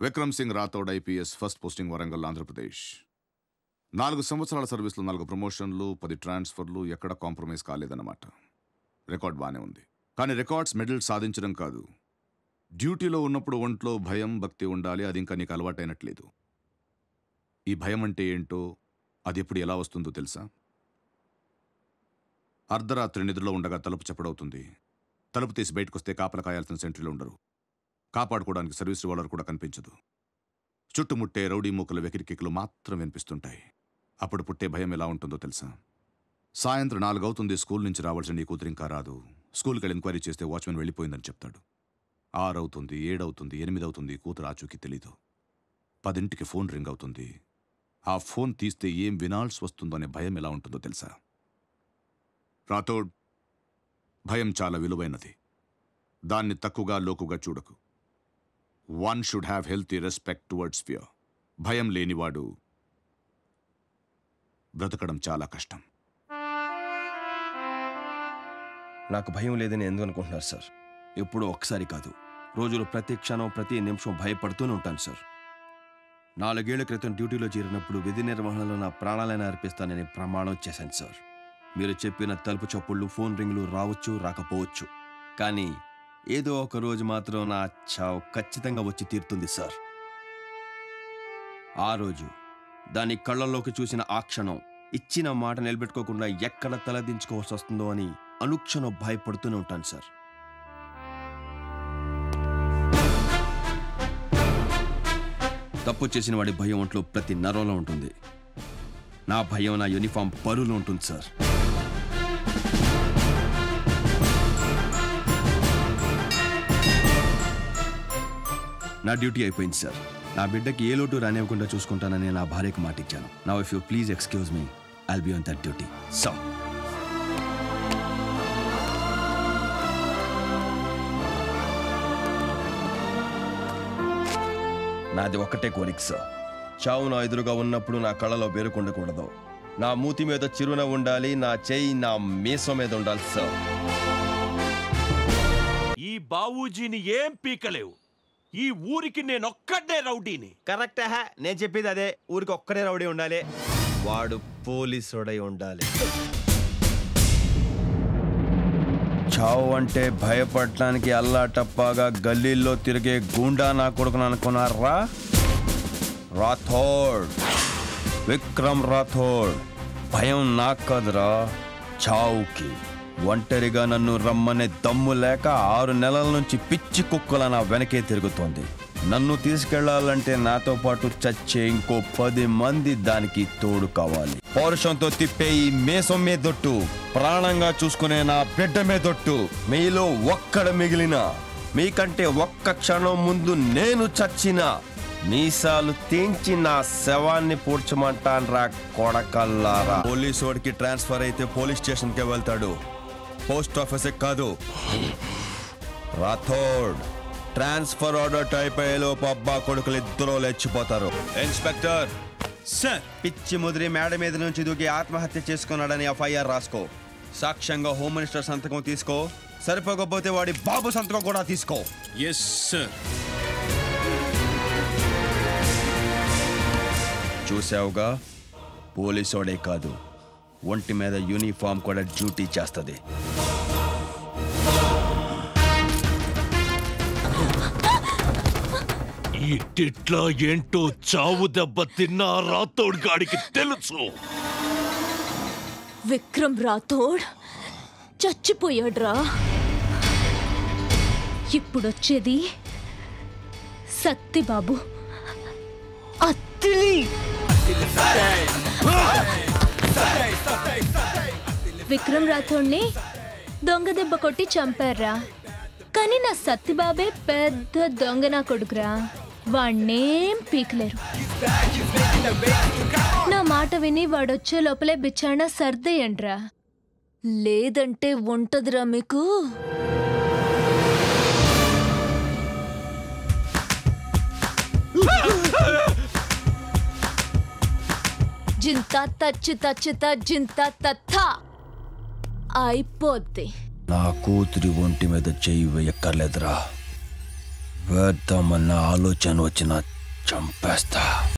Vikram Singh Rathod IPS first posting Warangal Andhra Pradesh నాలుగు సంవత్సరాల సర్వీస్లో నాలుగు ప్రమోషన్లు పది ట్రాన్స్ఫర్లు ఎక్కడ కాంప్రమైజ్ కాలేదన్నమాట రికార్డ్ బాగానే ఉంది కానీ రికార్డ్స్ మెడల్ సాధించడం కాదు డ్యూటీలో ఉన్నప్పుడు ఒంట్లో భయం భక్తి ఉండాలి అది ఇంకా నీకు అలవాటైనట్లేదు ఈ భయం అంటే ఏంటో అది ఎప్పుడు ఎలా వస్తుందో తెలుసా అర్ధరాత్రి నిద్రలో ఉండగా తలుపు చప్పుడవుతుంది తలుపు తీసి బయటకు వస్తే కాపలా కాయాల్సిన సెంట్రీలు ఉండరు కాపాడుకోవడానికి సర్వీస్ రివాల్వర్ కూడా కనిపించదు చుట్టుముట్టే రౌడీ మూకల వెకిరికికలు మాత్రం వినిపిస్తుంటాయి అప్పుడు పుట్టే భయం ఎలా ఉంటుందో తెలుసా సాయంత్రం నాలుగు అవుతుంది స్కూల్ నుంచి రావాల్సిన నీ కూతురు ఇంకా రాదు స్కూల్కి వెళ్ళి ఎంక్వైరీ చేస్తే వాచ్మెన్ వెళ్ళిపోయిందని చెప్తాడు ఆరు అవుతుంది ఏడవుతుంది ఎనిమిది అవుతుంది కూతురు ఆచూకీ తెలీదు పదింటికి ఫోన్ రింగ్ అవుతుంది ఆ ఫోన్ తీస్తే ఏం వినాల్సి వస్తుందో అనే భయం ఎలా ఉంటుందో తెలుసా రాథోడ్ భయం చాలా విలువైనది దాన్ని తక్కువగా లోకుగా చూడకు one should have healthy respect towards fear భయం లేనివాడు బ్రతకడం చాలా కష్టం నాకు భయం లేదని ఎందుకు అనుకుంటున్నారు సార్ ఎప్పుడూ ఒక్కసారి కాదు రోజులు ప్రతి క్షణం ప్రతి నిమిషం భయపడుతూనే ఉంటాను సార్ నాలుగేళ్ల క్రితం డ్యూటీలో చేరినప్పుడు విధి నిర్వహణలో నా ప్రాణాలైనా అర్పిస్తానని ప్రమాణం చేశాను సార్ మీరు చెప్పిన తలుపు చప్పుళ్ళు ఫోన్ రింగులు రావచ్చు రాకపోవచ్చు కానీ ఏదో ఒక రోజు మాత్రం నా చావు ఖచ్చితంగా వచ్చి తీరుతుంది సార్ ఆ రోజు దాని కళ్ళల్లోకి చూసిన ఆ క్షణం ఇచ్చిన మాట నిలబెట్టుకోకుండా ఎక్కడ తలదించుకోవాల్సి వస్తుందో అని అనుక్షణం భయపడుతూనే ఉంటాను సార్ తప్పు చేసిన వాడి భయం ఒంట్లో ప్రతి నరంలో ఉంటుంది నా భయం నా యూనిఫామ్ పరులో ఉంటుంది సార్ నా డ్యూటీ అయిపోయింది సార్ నా బిడ్డకి ఏ లోటు రానివ్వకుండా చూసుకుంటానని నా భార్యకు మాట ఇచ్చాను నా if you please excuse me I'll be on that duty so నాది ఒక్కటే కోరిక సార్ చావు నా ఎదురుగా ఉన్నప్పుడు నా కళ్ళలో వేరుకుండకూడదు నా మూతి మీద చిరున ఉండాలి నా చేయి నా మీసం మీద ఉండాలి సార్ ఈ బావూజీని ఏం పీకలేవు ఈ ఊరికి నేనొక్కడే రౌడీని కరెక్ట్ హే నేను చెప్పేది అదే ఊరికి ఒక్కడే రౌడీ ఉండాలి వాడు పోలీసుడై ఉండాలి చావు అంటే భయపడటానికి అల్లా టప్పాగా గల్లీల్లో తిరిగే గూండా నా కొడుకును అనుకున్నారా రాథోడ్ విక్రమ్ రాథోడ్ భయం నాకు కాదురా చావుకి ఒంటరిగా నన్ను రమ్మనే దమ్ము లేక ఆరు నెలల నుంచి పిచ్చి కుక్కల నా వెనకే తిరుగుతోంది నన్ను తీసుకెళ్లాలంటే నాతో పాటు చచ్చే ఇంకో పది మంది దానికి తోడు కావాలి పౌరుషంతో తిప్పే ఈ మేసం మీదొట్టు ప్రాణంగా చూసుకునే నా బిడ్డ మీదొట్టు మీలో ఒక్కడ మిగిలిన మీకంటే ఒక్క క్షణం ముందు నేను చచ్చినా మీసాలు తీంచి నా శవాన్ని పూడ్చమంటాన్రా కొడకల్లారా పోలీసు వాడికి ట్రాన్స్ఫర్ అయితే పోలీస్ స్టేషన్కే వెళ్తాడు పోస్ట్ ఆఫీస్ కాదు రాథోడ్ ట్రాన్స్ఫర్ ఆర్డర్ టైప్ అయ్యేలోపు అబ్బా కొడుకులు ఇద్దరు లేచిపోతారు ఇన్స్పెక్టర్ సార్ పిచ్చి ముదిరి మేడ మీద నుంచి దూకి ఆత్మహత్య చేసుకున్నాడని ఎఫ్ఐఆర్ రాసుకో సాక్ష్యంగా హోమ్ మినిస్టర్ సంతకం తీసుకో సరిపోకపోతే వాడి బాబు సంతకం కూడా తీసుకో ఎస్ సార్ చూసావుగా పోలీసోడే కాదు ఒంటి మీద యూనిఫామ్ కూడా డ్యూటీ చేస్తుంది ఈ టిట్లా ఏంటో చావు దెబ్బ తిన్నా రాతోడు గాడికి తెలుసు విక్రమ్ రాథోడ్ చచ్చిపోయాడ్రా ఇప్పుడొచ్చేది సత్తిబాబు అత్తిలి విక్రమ్ రాథోడ్ని దొంగ దెబ్బ కొట్టి చంపారా కానీ నా సత్తిబాబే పెద్ద దొంగ నా కొడుకురా వాణ్ణేం పీకలేరు నా మాట విని వాడొచ్చే లోపలే బిచ్చాణ సర్దేయండ్రా లేదంటే ఉంటదిరా మీకు జింత తచ్చు తచ్చుత జింత తత్త అయిపోద్ది నా కూతురి ఒంటి మీద చెయ్యి వేయక్కర్లేదురా వేద్దామన్న ఆలోచన వచ్చిన చంపేస్తా